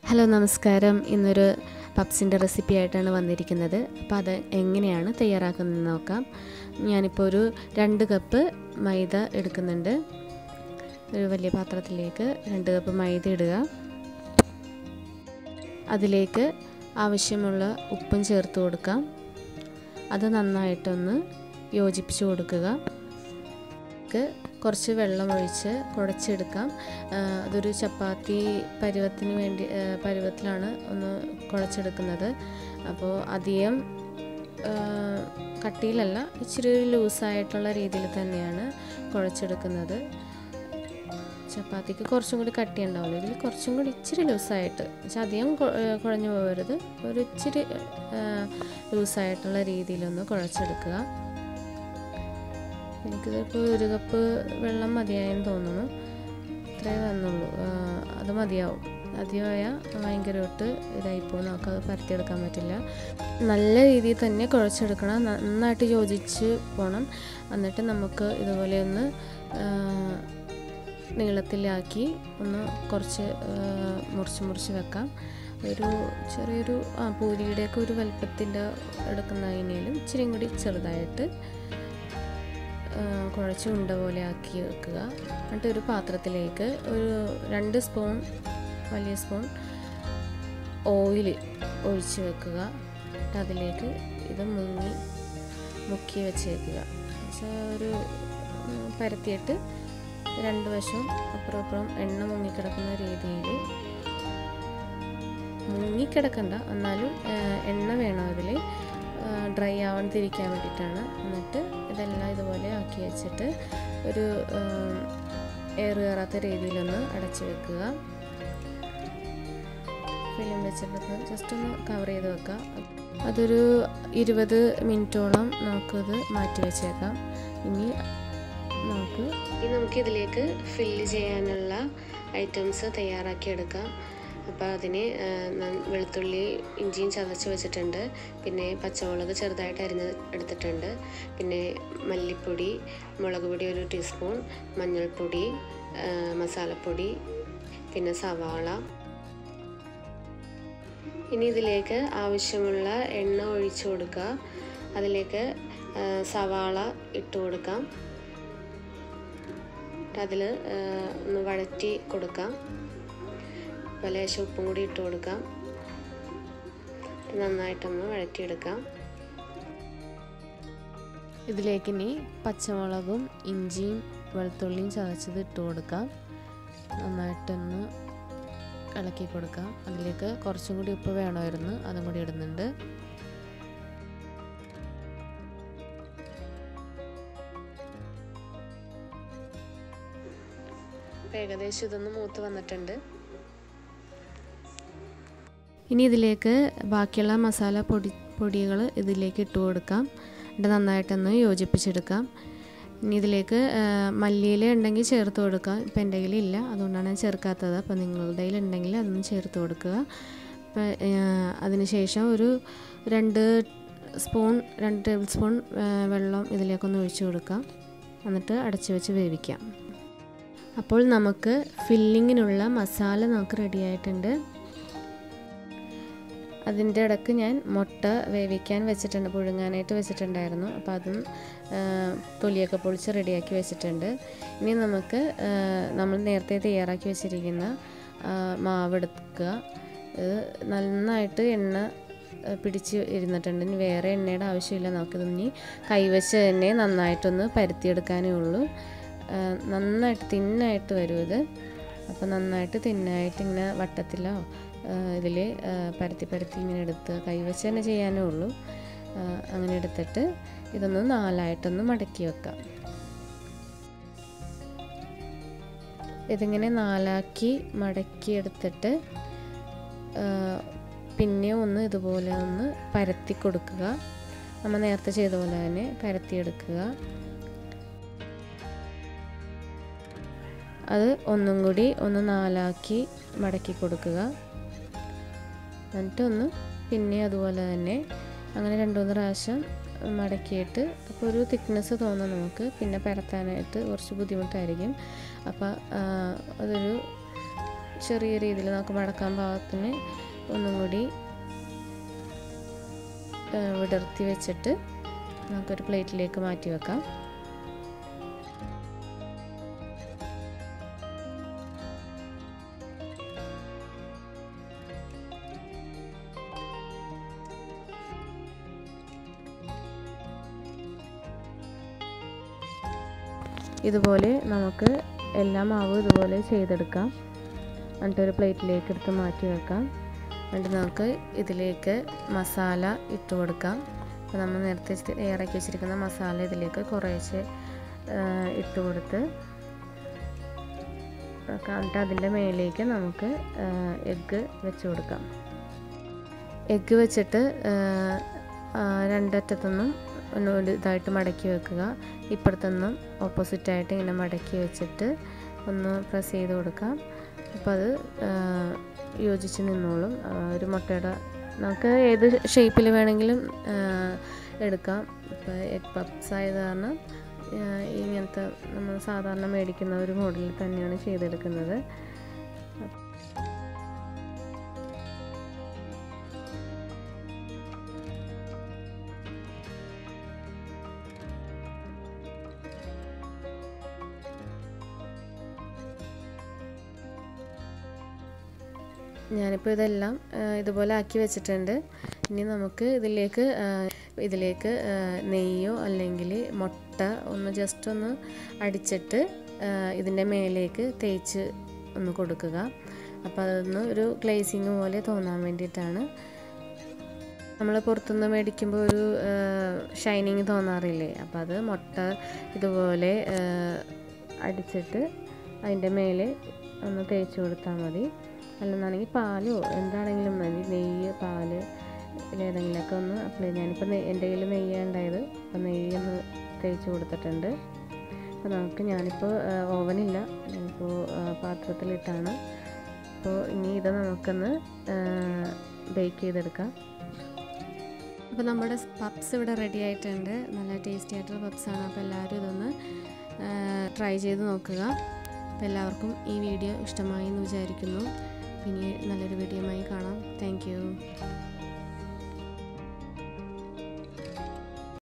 hello നമസ്കാരം ഇന്നൊരു പപ്സിൻ്റെ recipe ആയിട്ടാണ് വന്നിരിക്കുന്നത് അപ്പോൾ അത് എങ്ങനെയാണ് തയ്യാറാക്കുന്നത് നോക്കാം ഞാനിപ്പോൾ ഒരു രണ്ട് കപ്പ് മൈദ എടുക്കുന്നുണ്ട് ഒരു വലിയ പാത്രത്തിലേക്ക് രണ്ട് കപ്പ് മൈദ ഇടുക അതിലേക്ക് ആവശ്യമുള്ള ഉപ്പും ചേർത്ത് കൊടുക്കാം അത് നന്നായിട്ടൊന്ന് യോജിപ്പിച്ച് കൊടുക്കുക കുറച്ച് വെള്ളം ഒഴിച്ച് കുഴച്ചെടുക്കാം അതൊരു ചപ്പാത്തി പരുവത്തിന് വേണ്ടി പരുവത്തിലാണ് ഒന്ന് കുഴച്ചെടുക്കുന്നത് അപ്പോൾ അധികം കട്ടിയിലല്ല ഇച്ചിരി ഒരു ലൂസായിട്ടുള്ള രീതിയിൽ തന്നെയാണ് കുഴച്ചെടുക്കുന്നത് ചപ്പാത്തിക്ക് കുറച്ചും കൂടി കട്ടി ഉണ്ടാവില്ല ഇതിൽ കുറച്ചും കൂടി ഇച്ചിരി ലൂസായിട്ട് വെച്ചാൽ അധികം കുഴഞ്ഞു പോകരുത് ഒരു ഇച്ചിരി ലൂസായിട്ടുള്ള രീതിയിലൊന്ന് കുഴച്ചെടുക്കുക എനിക്കിതിപ്പോൾ ഒരു കപ്പ് വെള്ളം മതിയായെന്ന് തോന്നുന്നു ഇത്രേ വന്നുള്ളൂ അത് മതിയാവും അധികമായ ഭയങ്കരമായിട്ട് ഇതായിപ്പോൾ നമുക്കത് പരത്തിയെടുക്കാൻ പറ്റില്ല നല്ല രീതിയിൽ തന്നെ കുഴച്ചെടുക്കണം നന്നായിട്ട് യോജിച്ച് പോകണം എന്നിട്ട് നമുക്ക് ഇതുപോലെ ഒന്ന് നീളത്തിലാക്കി ഒന്ന് കുറച്ച് മുറിച്ച് മുറിച്ച് വെക്കാം ഒരു ചെറിയൊരു ആ പൂരിയുടെയൊക്കെ ഒരു വലുപ്പത്തിൻ്റെ എടുക്കുന്നതിനേലും ഇച്ചിരി കൂടി ചെറുതായിട്ട് കുഴച്ച് ഉണ്ട പോലെ ആക്കി വെക്കുക എന്നിട്ട് ഒരു പാത്രത്തിലേക്ക് ഒരു രണ്ട് സ്പൂൺ വലിയ സ്പൂൺ ഓയിൽ ഒഴിച്ച് വെക്കുക എന്നിട്ട് അതിലേക്ക് ഇത് മുങ്ങി മുക്കി വെച്ചേക്കുക ഒരു പരത്തിയിട്ട് രണ്ട് വശം അപ്പുറം അപ്പുറം എണ്ണ മുങ്ങിക്കിടക്കുന്ന രീതിയിൽ മുങ്ങിക്കിടക്കണ്ട എന്നാലും എണ്ണ വേണം അതിൽ ഡ്രൈ ആവാണ്ടിരിക്കാൻ വേണ്ടിയിട്ടാണ് എന്നിട്ട് ഇതെല്ലാം ഇതുപോലെ ആക്കി വെച്ചിട്ട് ഒരു എയർ കയറാത്ത രീതിയിലൊന്ന് അടച്ചു വെക്കുക ഫിലിം വെച്ചിട്ട് ജസ്റ്റ് ഒന്ന് കവർ ചെയ്ത് വെക്കുക അതൊരു ഇരുപത് മിനിറ്റോളം നമുക്കത് മാറ്റി വെച്ചേക്കാം ഇനി നമുക്ക് ഇനി നമുക്ക് ഇതിലേക്ക് ഫില്ല് ചെയ്യാനുള്ള ഐറ്റംസ് തയ്യാറാക്കി എടുക്കാം അപ്പോൾ അതിന് വെളുത്തുള്ളി ഇഞ്ചിയും ചതച്ച് വെച്ചിട്ടുണ്ട് പിന്നെ പച്ചമുളക് ചെറുതായിട്ട് അരിഞ്ഞ് എടുത്തിട്ടുണ്ട് പിന്നെ മല്ലിപ്പൊടി മുളക് പൊടി ഒരു ടീസ്പൂൺ മഞ്ഞൾപ്പൊടി മസാലപ്പൊടി പിന്നെ സവാള ഇനി ഇതിലേക്ക് ആവശ്യമുള്ള എണ്ണ ഒഴിച്ചു കൊടുക്കുക അതിലേക്ക് സവാള ഇട്ട് കൊടുക്കാം അതിൽ ഒന്ന് വഴറ്റി കൊടുക്കാം ലേശം ഉപ്പും കൂടി ഇട്ട് കൊടുക്കാം നന്നായിട്ടൊന്ന് വഴറ്റിയെടുക്കാം ഇതിലേക്ക് ഇനി പച്ചമുളകും ഇഞ്ചിയും വെളുത്തുള്ളിയും ചതച്ചത് ഇട്ട് കൊടുക്കാം നന്നായിട്ടൊന്ന് ഇളക്കി കൊടുക്കാം അതിലേക്ക് കുറച്ചും കൂടി ഉപ്പ് വേണമായിരുന്നു അതും കൂടി ഇടുന്നുണ്ട് ഏകദേശം ഇതൊന്ന് മൂത്ത് വന്നിട്ടുണ്ട് ഇനി ഇതിലേക്ക് ബാക്കിയുള്ള മസാല പൊടി പൊടികൾ ഇതിലേക്ക് ഇട്ട് കൊടുക്കാം എന്നിട്ട് നന്നായിട്ടൊന്ന് യോജിപ്പിച്ചെടുക്കാം ഇനി ഇതിലേക്ക് മല്ലിയില ഉണ്ടെങ്കിൽ ചേർത്ത് കൊടുക്കാം ഇപ്പം എൻ്റെ കയ്യിലില്ല അതുകൊണ്ടാണ് ഞാൻ ചേർക്കാത്തത് അപ്പോൾ നിങ്ങളുടെ കയ്യിൽ ഉണ്ടെങ്കിൽ അതൊന്ന് ചേർത്ത് കൊടുക്കുക അപ്പം അതിനുശേഷം ഒരു രണ്ട് സ്പൂൺ രണ്ട് ടേബിൾ സ്പൂൺ വെള്ളം ഇതിലേക്കൊന്ന് ഒഴിച്ചു കൊടുക്കാം എന്നിട്ട് അടച്ചു വെച്ച് വേവിക്കാം അപ്പോൾ നമുക്ക് ഫില്ലിങ്ങിനുള്ള മസാല നമുക്ക് റെഡി ആയിട്ടുണ്ട് അതിൻ്റെ ഇടക്ക് ഞാൻ മുട്ട വേവിക്കാൻ വെച്ചിട്ടുണ്ട് പുഴുങ്ങാനായിട്ട് വെച്ചിട്ടുണ്ടായിരുന്നു അപ്പോൾ അതും തൊലിയൊക്കെ പൊളിച്ച് റെഡിയാക്കി വെച്ചിട്ടുണ്ട് ഇനി നമുക്ക് നമ്മൾ നേരത്തെ തയ്യാറാക്കി വെച്ചിരിക്കുന്ന മാവ് എടുക്കുക ഇത് നന്നായിട്ട് എണ്ണ പിടിച്ച് ഇരുന്നിട്ടുണ്ട് ഇനി വേറെ എണ്ണയുടെ ആവശ്യമില്ല നമുക്കിതൊന്നി കൈവച്ച് തന്നെ നന്നായിട്ടൊന്ന് പരുത്തിയെടുക്കാനേ ഉള്ളൂ നന്നായിട്ട് തിന്നായിട്ട് വരും ഇത് അപ്പോൾ നന്നായിട്ട് തിന്നായിട്ട് ഇങ്ങനെ വട്ടത്തിലോ ഇതിൽ പരത്തി പരത്തി ഇങ്ങനെ എടുത്ത് കൈവച്ച് തന്നെ ചെയ്യാനേ ഉള്ളൂ അങ്ങനെ എടുത്തിട്ട് ഇതൊന്ന് നാലായിട്ടൊന്ന് മടക്കി വെക്കാം ഇതിങ്ങനെ നാലാക്കി മടക്കി എടുത്തിട്ട് പിന്നെ ഒന്ന് ഇതുപോലെ ഒന്ന് പരത്തി കൊടുക്കുക നമ്മൾ നേരത്തെ ചെയ്ത പോലെ തന്നെ പരത്തിയെടുക്കുക അത് ഒന്നും കൂടി ഒന്ന് നാലാക്കി മടക്കി കൊടുക്കുക എന്നിട്ട് ഒന്ന് പിന്നെ അതുപോലെ തന്നെ അങ്ങനെ രണ്ട് മൂന്ന് പ്രാവശ്യം മടക്കിയിട്ട് അപ്പോൾ ഒരു തിക്നെസ് തോന്നും നമുക്ക് പിന്നെ പരത്താനായിട്ട് കുറച്ച് ബുദ്ധിമുട്ടായിരിക്കും അപ്പോൾ അതൊരു ചെറിയ രീതിയിൽ നമുക്ക് മടക്കാൻ പാകത്തിന് ഒന്നും കൂടി വിടർത്തി വെച്ചിട്ട് നമുക്കൊരു പ്ലേറ്റിലേക്ക് മാറ്റി വെക്കാം ഇതുപോലെ നമുക്ക് എല്ലാ മാവും ഇതുപോലെ ചെയ്തെടുക്കാം എന്നിട്ട് ഒരു പ്ലേറ്റിലേക്ക് എടുത്ത് മാറ്റി വെക്കാം എന്നിട്ട് നമുക്ക് ഇതിലേക്ക് മസാല ഇട്ട് കൊടുക്കാം അപ്പോൾ നമ്മൾ നേരത്തെ തയ്യാറാക്കി വെച്ചിരിക്കുന്ന മസാല ഇതിലേക്ക് കുറേശ്ശെ ഇട്ട് കൊടുത്ത് എന്നിട്ട് അതിൻ്റെ മേലേക്ക് നമുക്ക് എഗ്ഗ് വെച്ച് കൊടുക്കാം എഗ്ഗ് വെച്ചിട്ട് രണ്ടറ്റത്തുനിന്നും ഒന്ന് ഇതായിട്ട് മടക്കി വെക്കുക ഇപ്പുറത്തുനിന്നും ഓപ്പോസിറ്റായിട്ട് ഇങ്ങനെ മടക്കി വെച്ചിട്ട് ഒന്ന് പ്രസ് ചെയ്ത് കൊടുക്കാം അപ്പോൾ അത് യോജിച്ച് നിന്നോളും ഒരു മുട്ടയുടെ നമുക്ക് ഏത് ഷേപ്പിൽ വേണമെങ്കിലും എടുക്കാം ഇപ്പോൾ എഗ് പപ്സ് ആയത് കാരണം ഇങ്ങനത്തെ നമ്മൾ സാധാരണ മേടിക്കുന്ന ഒരു മോഡലിൽ തന്നെയാണ് ചെയ്തെടുക്കുന്നത് ഞാനിപ്പോൾ ഇതെല്ലാം ഇതുപോലെ ആക്കി വെച്ചിട്ടുണ്ട് ഇനി നമുക്ക് ഇതിലേക്ക് ഇതിലേക്ക് നെയ്യോ അല്ലെങ്കിൽ മുട്ട ഒന്ന് ജസ്റ്റ് ഒന്ന് അടിച്ചിട്ട് ഇതിൻ്റെ മേലേക്ക് തേച്ച് ഒന്ന് കൊടുക്കുക അപ്പോൾ അതൊന്ന് ഒരു ഗ്ലേസിങ് പോലെ തോന്നാൻ വേണ്ടിയിട്ടാണ് നമ്മൾ പുറത്തുനിന്ന് മേടിക്കുമ്പോൾ ഒരു ഷൈനിങ് തോന്നാറില്ലേ അപ്പോൾ അത് മുട്ട ഇതുപോലെ അടിച്ചിട്ട് അതിൻ്റെ മേലെ ഒന്ന് തേച്ച് കൊടുത്താൽ മതി അല്ലെന്നാണെങ്കിൽ പാലോ എന്താണെങ്കിലും മതി നെയ്യ് പാല് ഏതെങ്കിലുമൊക്കെ ഒന്ന് അപ്ലൈ ഞാനിപ്പോൾ എൻ്റെ കയ്യിൽ നെയ്യാണ് ഉണ്ടായത് അപ്പോൾ നെയ്യ് ഒന്ന് തേച്ച് കൊടുത്തിട്ടുണ്ട് അപ്പോൾ നമുക്ക് ഞാനിപ്പോൾ ഓവനില്ല ഞാനിപ്പോൾ പാത്രത്തിലിട്ടാണ് അപ്പോൾ ഇനി ഇത് നമുക്കൊന്ന് ബേക്ക് ചെയ്തെടുക്കാം അപ്പോൾ നമ്മുടെ പപ്സ് ഇവിടെ റെഡി ആയിട്ടുണ്ട് നല്ല ടേസ്റ്റി ആയിട്ടുള്ള പപ്സാണ് അപ്പോൾ എല്ലാവരും ഇതൊന്ന് ട്രൈ ചെയ്ത് നോക്കുക അപ്പോൾ എല്ലാവർക്കും ഈ വീഡിയോ ഇഷ്ടമായി എന്ന് വിചാരിക്കുന്നു പിന്നെ നല്ലൊരു വീഡിയോയുമായി കാണാം താങ്ക്